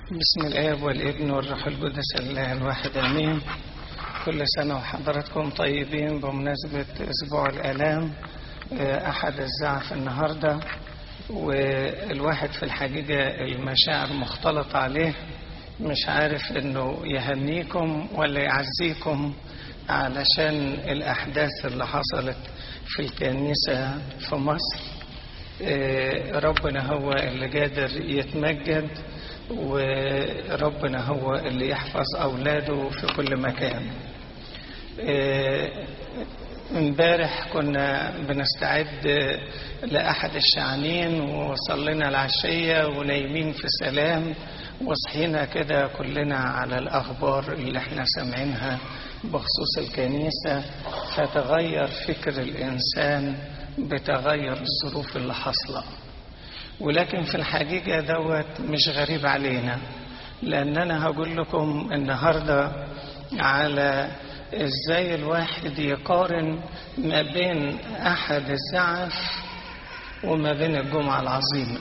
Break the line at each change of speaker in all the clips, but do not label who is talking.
بسم الآب والابن والروح القدس الله الواحد آمين كل سنة وحضراتكم طيبين بمناسبة أسبوع الآلام أحد الزعف النهاردة والواحد في الحقيقة المشاعر مختلط عليه مش عارف انه يهنيكم ولا يعزيكم علشان الأحداث اللي حصلت في الكنيسة في مصر ربنا هو اللي قادر يتمجد وربنا هو اللي يحفظ أولاده في كل مكان امبارح كنا بنستعد لأحد الشعنين وصلينا العشية ونايمين في سلام وصحينا كده كلنا على الأخبار اللي احنا سامعينها بخصوص الكنيسة فتغير فكر الإنسان بتغير الظروف اللي حصلت ولكن في الحقيقة دوت مش غريب علينا لأن أنا هقول لكم النهاردة على إزاي الواحد يقارن ما بين أحد الزعف وما بين الجمعة العظيمة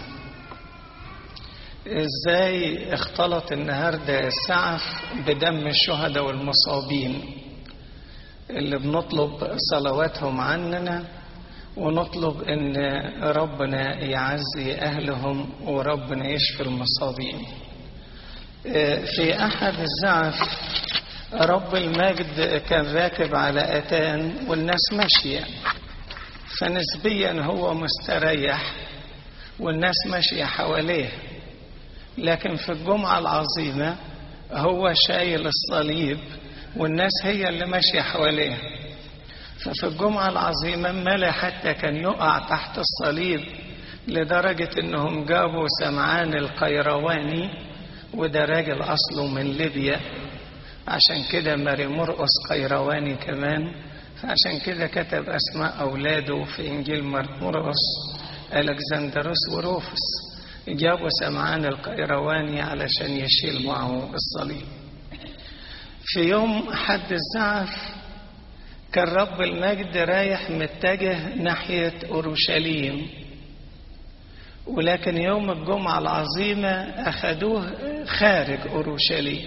إزاي اختلط النهاردة السعف بدم الشهداء والمصابين اللي بنطلب صلواتهم عننا ونطلب ان ربنا يعزي اهلهم وربنا يشفي المصابين في احد الزعف رب المجد كان راكب على اتان والناس ماشيه فنسبيا هو مستريح والناس ماشيه حواليه لكن في الجمعه العظيمه هو شايل الصليب والناس هي اللي ماشيه حواليه ففي الجمعة العظيمة ملا حتى كان يقع تحت الصليب لدرجة انهم جابوا سمعان القيرواني وده راجل اصله من ليبيا عشان كده ماري مرقس قيرواني كمان فعشان كده كتب اسماء اولاده في انجيل مرقس الكسندروس وروفس جابوا سمعان القيرواني علشان يشيل معه الصليب في يوم حد الزعف كان رب المجد رايح متجه ناحية أورشليم ولكن يوم الجمعة العظيمة أخذوه خارج أورشليم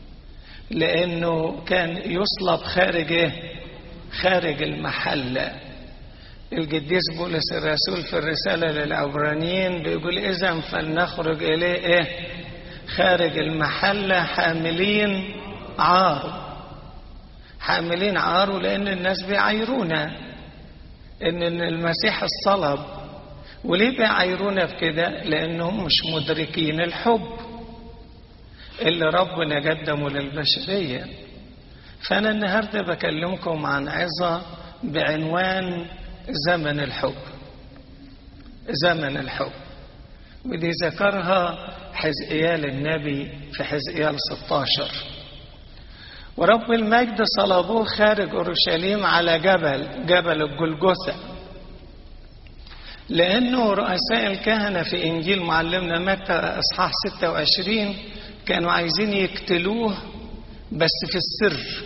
لأنه كان يصلب خارج إيه؟ خارج المحلة القديس بولس الرسول في الرسالة للعبرانيين بيقول إذا فلنخرج إليه إيه؟ خارج المحلة حاملين عار حاملين عاره لأن الناس بيعايرونا إن المسيح الصلب وليه بيعايرونا بكده؟ لأنهم مش مدركين الحب اللي ربنا قدمه للبشرية فأنا النهاردة بكلمكم عن عظة بعنوان زمن الحب زمن الحب ودي ذكرها حزقيال النبي في حزقيال 16 ورب المجد صلبوه خارج اورشليم على جبل جبل الجلجثه لانه رؤساء الكهنه في انجيل معلمنا متى اصحاح 26 كانوا عايزين يقتلوه بس في السر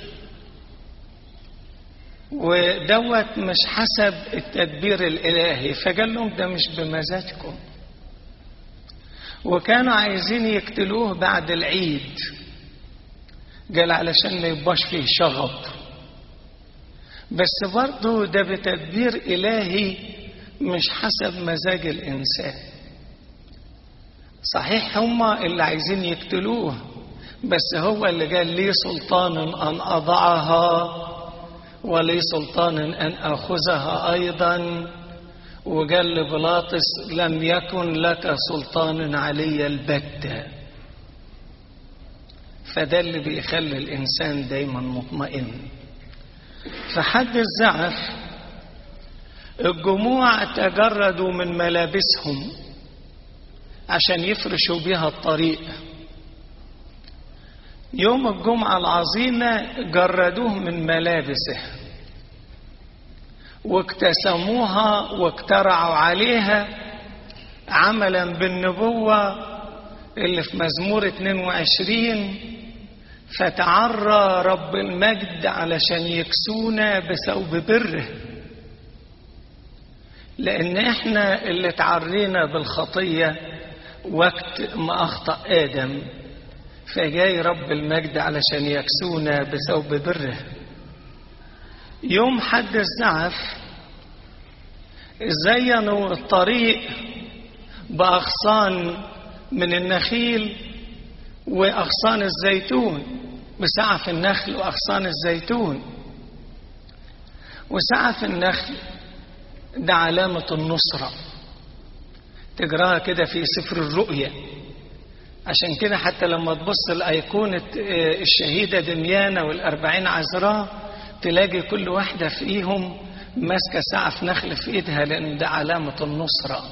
ودوت مش حسب التدبير الالهي فقال لهم ده مش بمزاجكم وكانوا عايزين يقتلوه بعد العيد قال علشان ما يبقاش فيه شغب بس برضه ده بتدبير إلهي مش حسب مزاج الإنسان صحيح هما اللي عايزين يقتلوه بس هو اللي قال لي سلطان أن أضعها ولي سلطان أن أخذها أيضا وقال لبلاطس لم يكن لك سلطان علي البتة فده اللي بيخلي الإنسان دايما مطمئن فحد الزعف الجموع تجردوا من ملابسهم عشان يفرشوا بها الطريق يوم الجمعة العظيمة جردوه من ملابسه واقتسموها واقترعوا عليها عملا بالنبوة اللي في مزمور 22 فتعرى رب المجد علشان يكسونا بثوب بره لأن احنا اللي تعرينا بالخطية وقت ما أخطأ آدم فجاي رب المجد علشان يكسونا بثوب بره يوم حد الزعف زينوا الطريق بأغصان من النخيل وأغصان الزيتون بسعف النخل وأغصان الزيتون وسعف النخل ده علامة النصرة تقراها كده في سفر الرؤيا عشان كده حتى لما تبص لأيقونة الشهيدة دميانة والأربعين عذراء تلاقي كل واحدة فيهم ماسكة سعف نخل في إيدها لأن ده علامة النصرة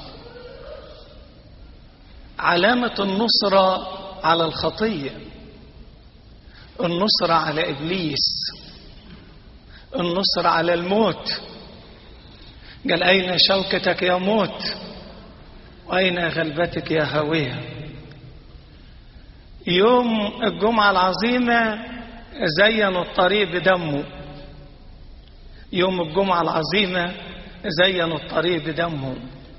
علامة النصرة على الخطية النصرة على إبليس النصرة على الموت قال أين شوكتك يا موت وأين غلبتك يا هوية يوم الجمعة العظيمة زينوا الطريق بدمه يوم الجمعة العظيمة زينوا الطريق بدمه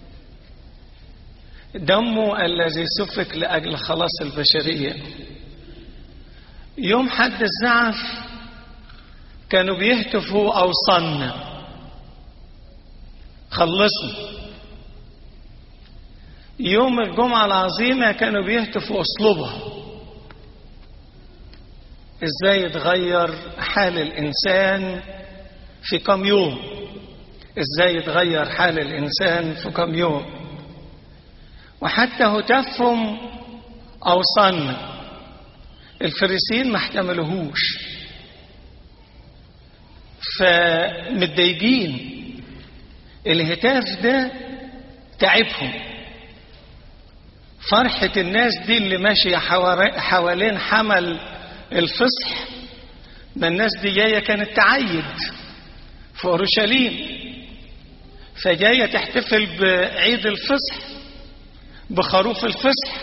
دمه الذي سفك لأجل خلاص البشرية يوم حد الزعف كانوا بيهتفوا أوصلنا خلصنا يوم الجمعة العظيمة كانوا بيهتفوا أسلوبها ازاي يتغير حال الإنسان في كم يوم ازاي يتغير حال الإنسان في كم يوم وحتى هتافهم أوصلنا الفريسيين ما احتملوهوش فمتضايقين الهتاف ده تعبهم فرحة الناس دي اللي ماشية حوالين حمل الفصح ما الناس دي جاية كانت تعيد في أورشليم فجاية تحتفل بعيد الفصح بخروف الفصح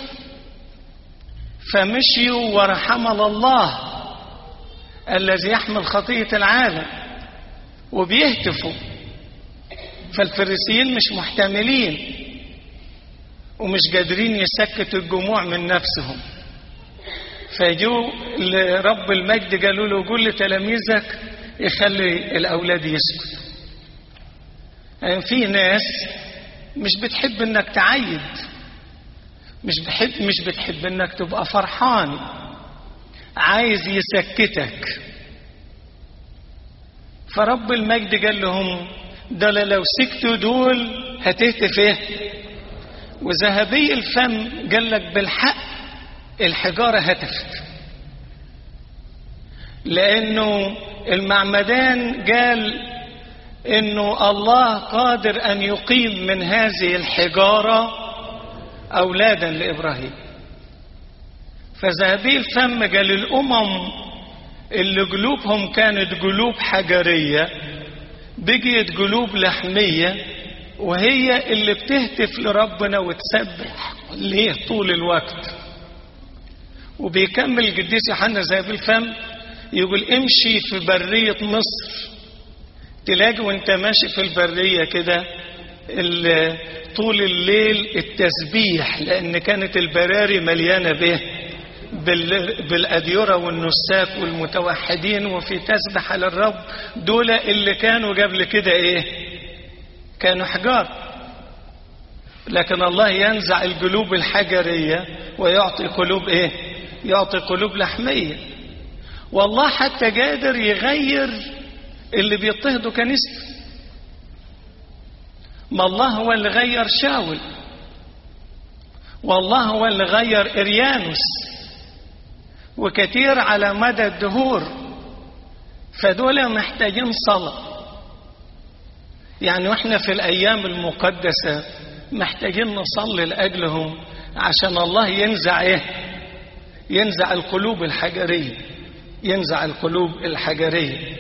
فمشيوا ورا حمل الله الذي يحمل خطية العالم وبيهتفوا فالفريسيين مش محتملين ومش قادرين يسكتوا الجموع من نفسهم فجوا لرب المجد قالوا له قول لتلاميذك يخلي الأولاد يسكتوا يعني في ناس مش بتحب انك تعيد مش بحب مش بتحب انك تبقى فرحان عايز يسكتك فرب المجد قال لهم ده لو سكتوا دول هتهتف ايه وذهبي الفم قال لك بالحق الحجارة هتفت لأنه المعمدان قال إنه الله قادر أن يقيم من هذه الحجارة أولادا لإبراهيم فذهبي الفم قال الأمم اللي قلوبهم كانت قلوب حجرية بقيت قلوب لحمية وهي اللي بتهتف لربنا وتسبح ليه طول الوقت وبيكمل القديس يوحنا ذهبي الفم يقول امشي في برية مصر تلاقي وانت ماشي في البرية كده طول الليل التسبيح لان كانت البراري مليانة به بالأديرة والنساك والمتوحدين وفي تسبح للرب دول اللي كانوا قبل كده ايه كانوا حجار لكن الله ينزع القلوب الحجرية ويعطي قلوب ايه يعطي قلوب لحمية والله حتى قادر يغير اللي بيضطهدوا كنيسته ما الله هو اللي غير شاول والله هو اللي غير إريانوس وكثير على مدى الدهور فدول محتاجين صلاة يعني واحنا في الأيام المقدسة محتاجين نصلي لأجلهم عشان الله ينزع ايه ينزع القلوب الحجرية ينزع القلوب الحجرية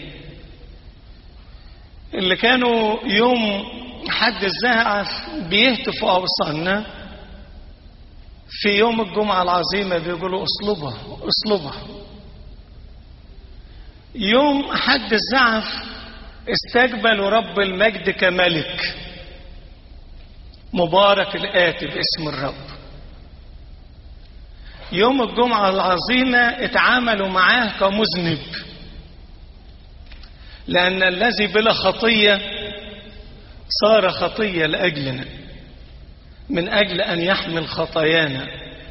اللي كانوا يوم حد الزعف بيهتفوا أوصالنا في يوم الجمعة العظيمة بيقولوا اصلبها اصلبها يوم حد الزعف استقبلوا رب المجد كملك مبارك الآتي باسم الرب يوم الجمعة العظيمة اتعاملوا معاه كمذنب لأن الذي بلا خطية صار خطية لأجلنا من أجل أن يحمل خطايانا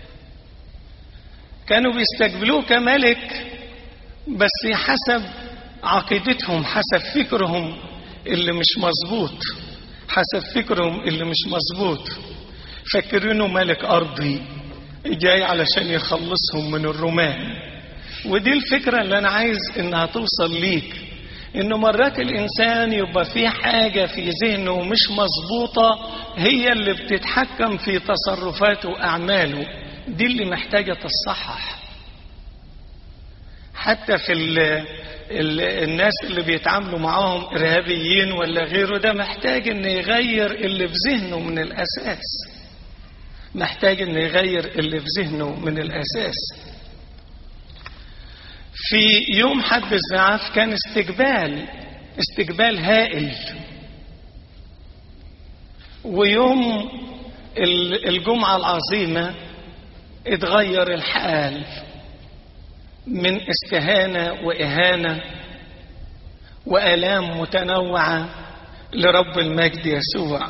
كانوا بيستقبلوه كملك بس حسب عقيدتهم حسب فكرهم اللي مش مظبوط حسب فكرهم اللي مش مظبوط فكرينه ملك أرضي جاي علشان يخلصهم من الرومان ودي الفكرة اللي أنا عايز إنها توصل ليك إنه مرات الإنسان يبقى في حاجة في ذهنه مش مظبوطة هي اللي بتتحكم في تصرفاته وأعماله دي اللي محتاجة تصحح حتى في ال ال الناس اللي بيتعاملوا معاهم إرهابيين ولا غيره ده محتاج إنه يغير اللي في ذهنه من الأساس محتاج إنه يغير اللي في ذهنه من الأساس في يوم حد الزعاف كان استقبال استقبال هائل ويوم الجمعة العظيمة اتغير الحال من استهانة وإهانة وآلام متنوعة لرب المجد يسوع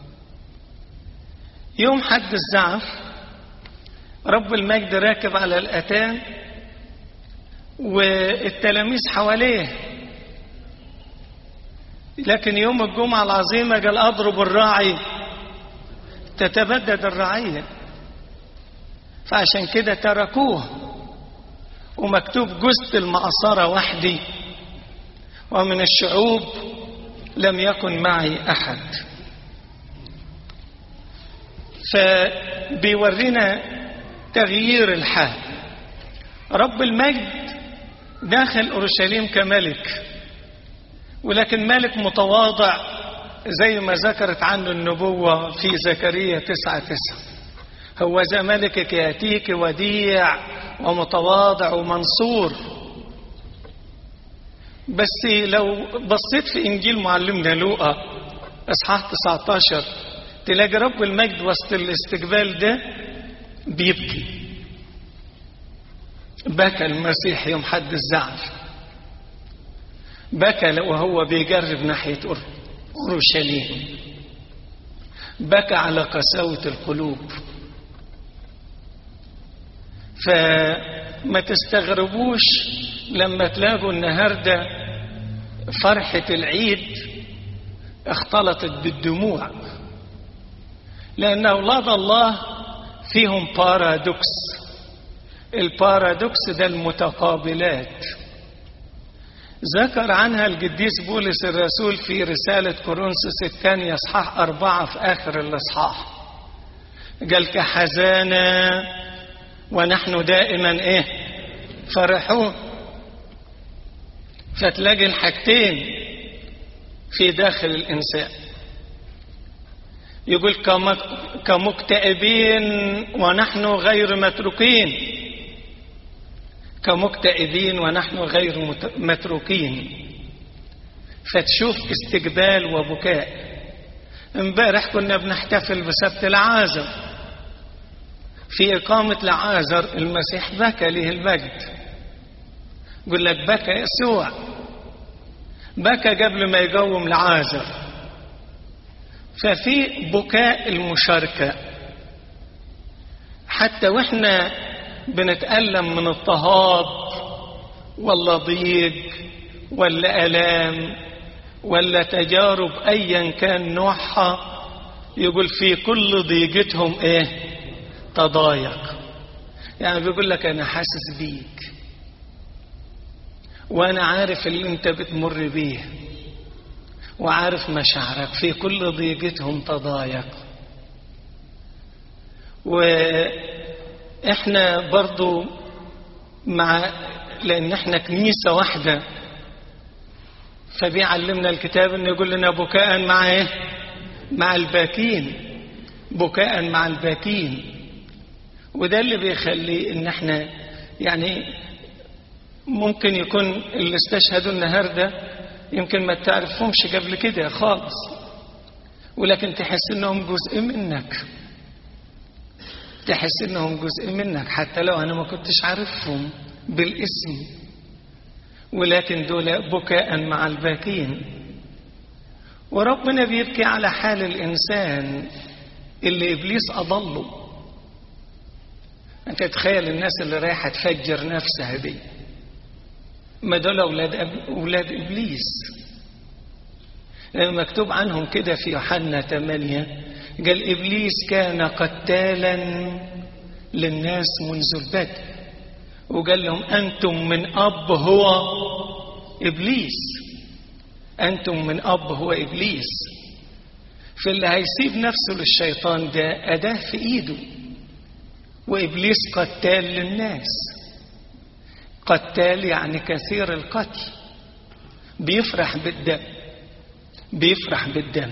يوم حد الزعف رب المجد راكب على الأتان والتلاميذ حواليه لكن يوم الجمعة العظيمة قال أضرب الراعي تتبدد الرعية فعشان كده تركوه ومكتوب جزت المعصرة وحدي ومن الشعوب لم يكن معي أحد فبيورينا تغيير الحال رب المجد داخل أورشليم كملك ولكن ملك متواضع زي ما ذكرت عنه النبوة في زكريا تسعة تسعة هو ذا ملكك يأتيك وديع ومتواضع ومنصور بس لو بصيت في إنجيل معلمنا لوقا إصحاح 19 تلاقي رب المجد وسط الاستقبال ده بيبكي بكى المسيح يوم حد الزعف بكى وهو بيجرب ناحية أورشليم بكى على قساوة القلوب فما تستغربوش لما تلاقوا النهاردة فرحة العيد اختلطت بالدموع لأن أولاد الله فيهم بارادوكس البارادوكس ده المتقابلات ذكر عنها القديس بولس الرسول في رسالة كورنثوس الثانية اصحاح أربعة في آخر الإصحاح قال كحزانة ونحن دائما إيه فرحون فتلاقي الحاجتين في داخل الإنسان يقول كمكتئبين ونحن غير متروكين كمكتئبين ونحن غير متروكين فتشوف استقبال وبكاء امبارح كنا بنحتفل بسبت العازر في إقامة العازر المسيح بكى له المجد يقول لك بكى يسوع بكى قبل ما يقوم العازر ففي بكاء المشاركة حتى واحنا بنتألم من اضطهاد ولا ضيق ولا ألام ولا تجارب أيا كان نوعها يقول في كل ضيقتهم ايه تضايق يعني بيقول لك انا حاسس بيك وانا عارف اللي انت بتمر بيه وعارف مشاعرك في كل ضيقتهم تضايق واحنا برضو مع لان احنا كنيسة واحدة فبيعلمنا الكتاب انه يقول لنا بكاء مع ايه مع الباكين بكاء مع الباكين وده اللي بيخلي ان احنا يعني ممكن يكون اللي استشهدوا النهارده يمكن ما تعرفهمش قبل كده خالص ولكن تحس انهم جزء منك تحس انهم جزء منك حتى لو انا ما كنتش عارفهم بالاسم ولكن دول بكاء مع الباكين وربنا بيبكي على حال الانسان اللي ابليس اضله انت تخيل الناس اللي رايحه تفجر نفسها دي ما دول اولاد أب... اولاد ابليس لما مكتوب عنهم كده في يوحنا 8 قال ابليس كان قتالا للناس منذ البدء وقال لهم انتم من اب هو ابليس انتم من اب هو ابليس فاللي هيسيب نفسه للشيطان ده اداه في ايده وابليس قتال للناس قتال يعني كثير القتل بيفرح بالدم بيفرح بالدم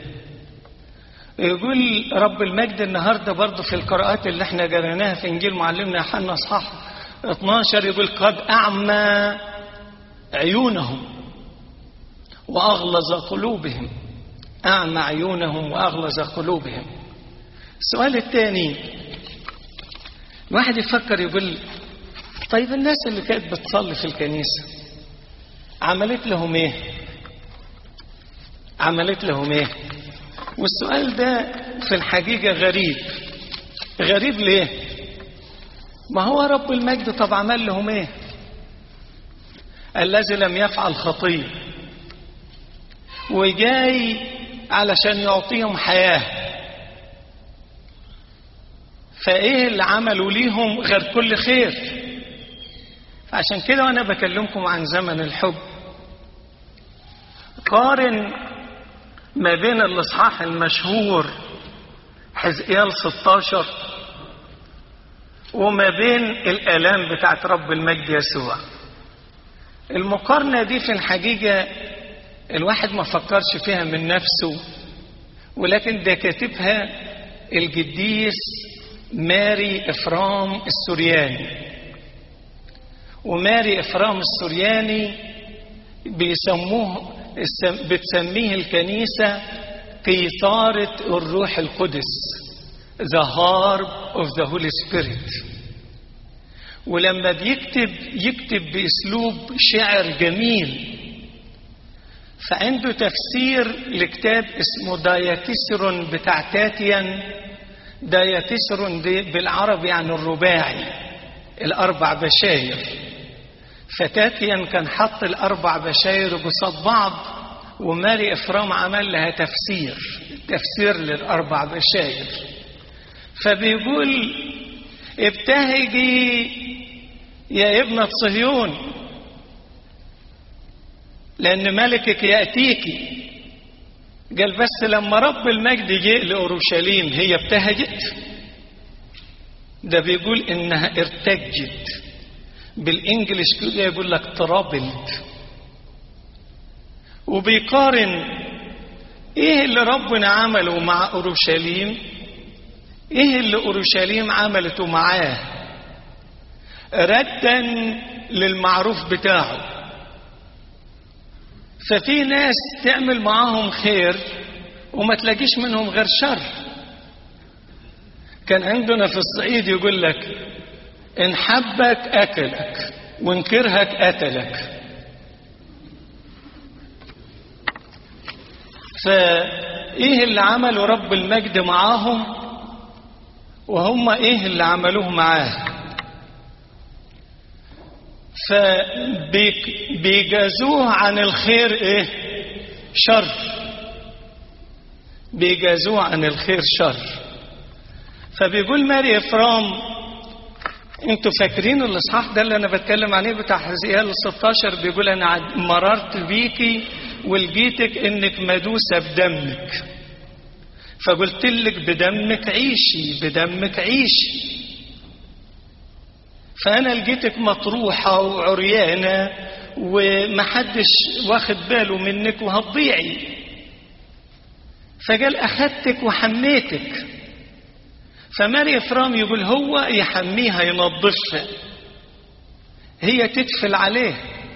يقول رب المجد النهاردة برضه في القراءات اللي احنا قريناها في انجيل معلمنا يوحنا اصحاح 12 يقول قد اعمى عيونهم واغلظ قلوبهم اعمى عيونهم واغلظ قلوبهم السؤال الثاني الواحد يفكر يقول طيب الناس اللي كانت بتصلي في الكنيسة عملت لهم ايه عملت لهم ايه والسؤال ده في الحقيقة غريب غريب ليه ما هو رب المجد طب عمل لهم ايه الذي لم يفعل خطية وجاي علشان يعطيهم حياة فايه اللي عملوا ليهم غير كل خير عشان كده وانا بكلمكم عن زمن الحب قارن ما بين الاصحاح المشهور حزقيال 16 وما بين الالام بتاعت رب المجد يسوع المقارنه دي في الحقيقه الواحد ما فكرش فيها من نفسه ولكن ده كاتبها القديس ماري افرام السورياني وماري افرام السورياني بيسموه بتسميه الكنيسة قيثارة الروح القدس the harp of the Holy Spirit ولما بيكتب يكتب بأسلوب شعر جميل فعنده تفسير لكتاب اسمه داياتيسرون بتاع تاتيان داياتيسرون دي بالعربي عن الرباعي الأربع بشاير فتاتيا كان حط الأربع بشاير قصاد بعض وماري إفرام عمل لها تفسير تفسير للأربع بشاير فبيقول ابتهجي يا ابنة صهيون لأن ملكك يأتيك قال بس لما رب المجد جه لأورشليم هي ابتهجت ده بيقول إنها ارتجت بالإنجليش كده يقول لك ترابلت وبيقارن ايه اللي ربنا عمله مع اورشليم ايه اللي اورشليم عملته معاه ردا للمعروف بتاعه ففي ناس تعمل معاهم خير وما تلاقيش منهم غير شر كان عندنا في الصعيد يقول لك ان حبك اكلك وان كرهك قتلك فايه اللي عمله رب المجد معاهم وهم ايه اللي عملوه معاه فبيجازوه عن الخير ايه شر بيجازوه عن الخير شر فبيقول ماري افرام انتوا فاكرين الاصحاح ده اللي انا بتكلم عليه بتاع حزقيال 16 بيقول انا مررت بيكي ولقيتك انك مدوسه بدمك فقلت لك بدمك عيشي بدمك عيشي فانا لقيتك مطروحه وعريانه ومحدش واخد باله منك وهتضيعي فقال اخدتك وحميتك فماري افرام يقول هو يحميها ينظفها هي تدفل عليه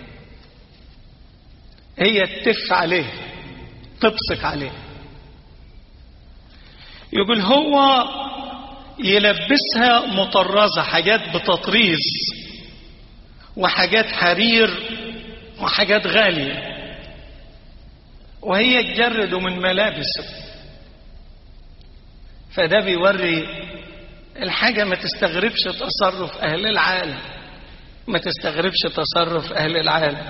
هي تف عليه تبصق عليه يقول هو يلبسها مطرزة حاجات بتطريز وحاجات حرير وحاجات غالية وهي تجرد من ملابسه فده بيوري الحاجة ما تستغربش تصرف أهل العالم ما تستغربش تصرف أهل العالم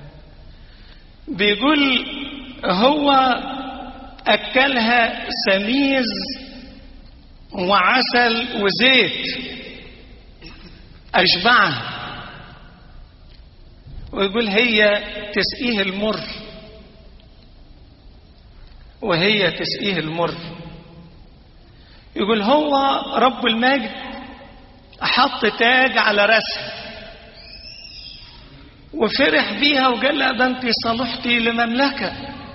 بيقول هو أكلها سميز وعسل وزيت أشبعها ويقول هي تسقيه المر وهي تسقيه المر يقول هو رب المجد حط تاج على راسها وفرح بيها وقال لها ده انت صلحتي لمملكه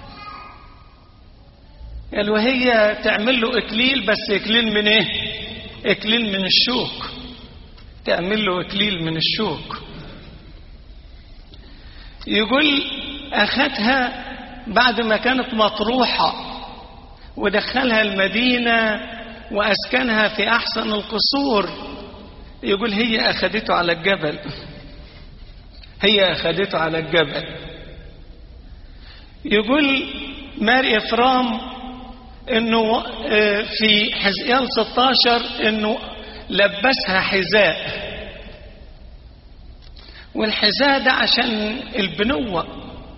قال وهي تعمل له اكليل بس اكليل من ايه اكليل من الشوك تعمل له اكليل من الشوك يقول اخذها بعد ما كانت مطروحه ودخلها المدينه واسكنها في احسن القصور يقول هي اخذته على الجبل هي اخذته على الجبل يقول ماري افرام انه في حزقيال 16 انه لبسها حذاء والحذاء ده عشان البنوة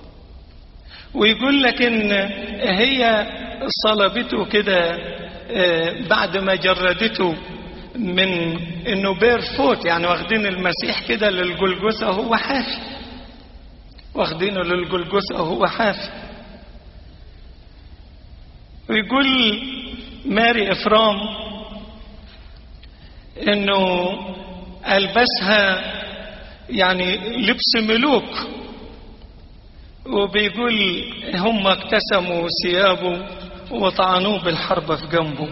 ويقول لك ان هي صلبته كده بعد ما جردته من انه بير فوت يعني واخدين المسيح كده للجلجثة وهو حافي واخدينه للجلجثة وهو حافي ويقول ماري افرام انه البسها يعني لبس ملوك وبيقول هم اقتسموا ثيابه وطعنوه بالحربة في جنبه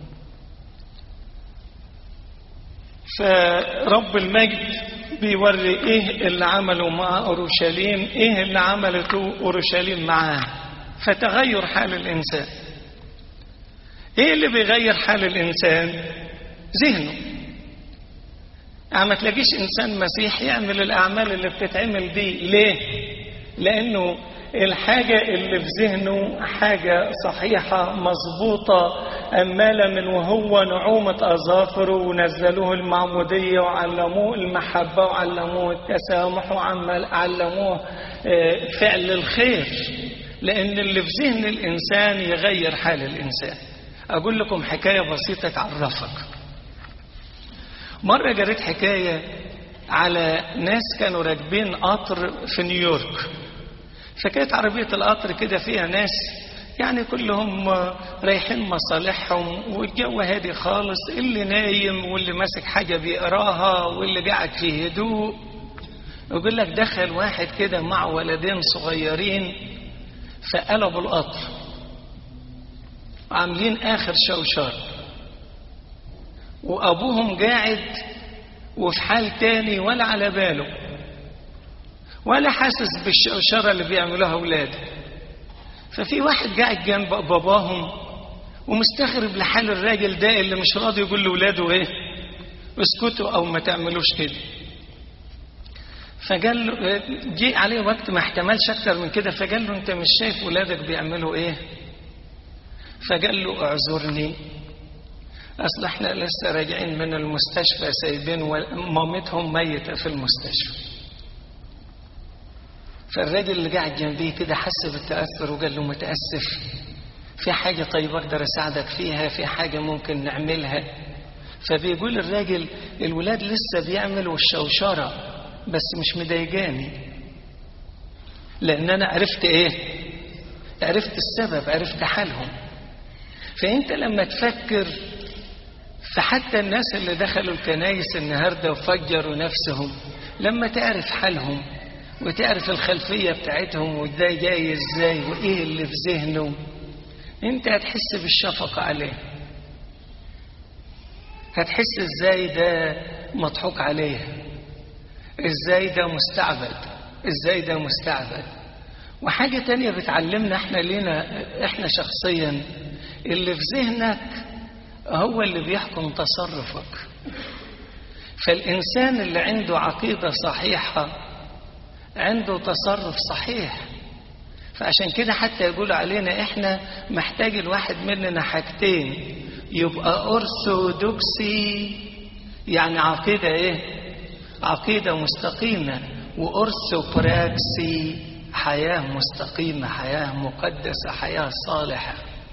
فرب المجد بيوري ايه اللي عمله مع اورشليم ايه اللي عملته اورشليم معاه فتغير حال الانسان ايه اللي بيغير حال الانسان ذهنه يعني ما تلاقيش انسان مسيحي يعمل الاعمال اللي بتتعمل دي ليه لانه الحاجة اللي في ذهنه حاجة صحيحة مظبوطة أمالة من وهو نعومة أظافره ونزلوه المعمودية وعلموه المحبة وعلموه التسامح وعلموه فعل الخير لأن اللي في ذهن الإنسان يغير حال الإنسان أقول لكم حكاية بسيطة تعرفك مرة جريت حكاية على ناس كانوا راكبين قطر في نيويورك فكانت عربية القطر كده فيها ناس يعني كلهم رايحين مصالحهم والجو هادي خالص اللي نايم واللي ماسك حاجة بيقراها واللي قاعد في هدوء يقول لك دخل واحد كده مع ولدين صغيرين فقلبوا القطر عاملين آخر شوشر وأبوهم قاعد وفي حال تاني ولا على باله ولا حاسس بالشوشرة اللي بيعملوها أولاده ففي واحد قاعد جنب باباهم ومستغرب لحال الراجل ده اللي مش راضي يقول لأولاده إيه اسكتوا أو ما تعملوش كده فقال له جه عليه وقت ما احتملش أكتر من كده فقال له أنت مش شايف ولادك بيعملوا إيه فقال له اعذرني أصل احنا لسه راجعين من المستشفى سايبين مامتهم ميتة في المستشفى فالراجل اللي قاعد جنبيه كده حس بالتأثر وقال له متأسف في حاجة طيب أقدر أساعدك فيها في حاجة ممكن نعملها فبيقول الراجل الولاد لسه بيعملوا الشوشرة بس مش مضايقاني لأن أنا عرفت إيه عرفت السبب عرفت حالهم فأنت لما تفكر فحتى الناس اللي دخلوا الكنايس النهاردة وفجروا نفسهم لما تعرف حالهم وتعرف الخلفية بتاعتهم وده جاي ازاي وايه اللي في ذهنه انت هتحس بالشفقة عليه هتحس ازاي ده مضحوك عليه ازاي ده مستعبد ازاي ده مستعبد وحاجة تانية بتعلمنا احنا لينا احنا شخصيا اللي في ذهنك هو اللي بيحكم تصرفك فالإنسان اللي عنده عقيدة صحيحة عنده تصرف صحيح فعشان كده حتى يقول علينا احنا محتاج الواحد مننا حاجتين يبقى أرثوذكسي يعني عقيدة ايه عقيدة مستقيمة وأرثوبراكسي حياة مستقيمة حياة مقدسة حياة صالحة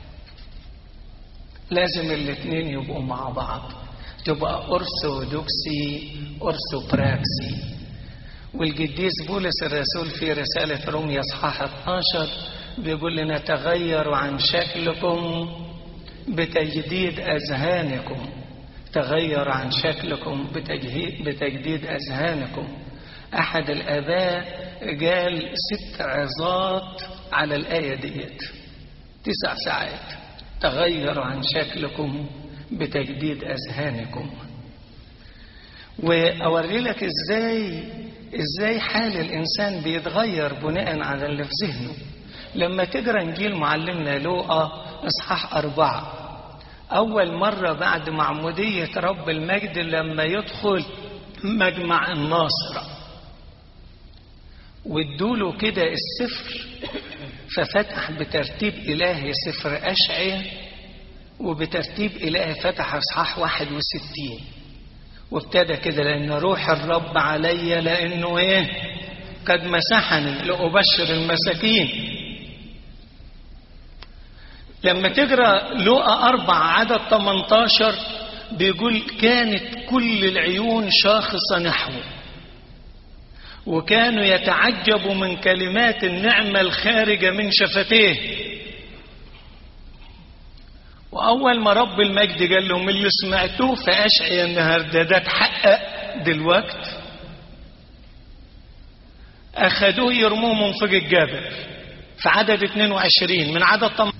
لازم الاثنين يبقوا مع بعض تبقى أرثوذكسي أرثوبراكسي والقديس بولس الرسول في رسالة روميا اصحاح 12 بيقول لنا تغيروا عن شكلكم بتجديد أذهانكم تغير عن شكلكم بتجديد أذهانكم أحد الآباء قال ست عظات على الآية ديت تسع ساعات تغيروا عن شكلكم بتجديد أذهانكم وأوري لك إزاي إزاي حال الإنسان بيتغير بناء على اللي في ذهنه لما تقرأ إنجيل معلمنا لوقا إصحاح أربعة أول مرة بعد معمودية رب المجد لما يدخل مجمع الناصرة وادوله كده السفر ففتح بترتيب إلهي سفر أشعية وبترتيب إلهي فتح إصحاح 61 وابتدى كده لأن روح الرب علي لأنه إيه قد مسحني لأبشر المساكين لما تقرا لوقا أربع عدد 18 بيقول كانت كل العيون شاخصة نحوه وكانوا يتعجبوا من كلمات النعمة الخارجة من شفتيه وأول ما رب المجد قال لهم اللي سمعتوه في أشعيا النهاردة ده اتحقق دلوقت أخذوه يرموه من فوق الجبل في عدد 22 من عدد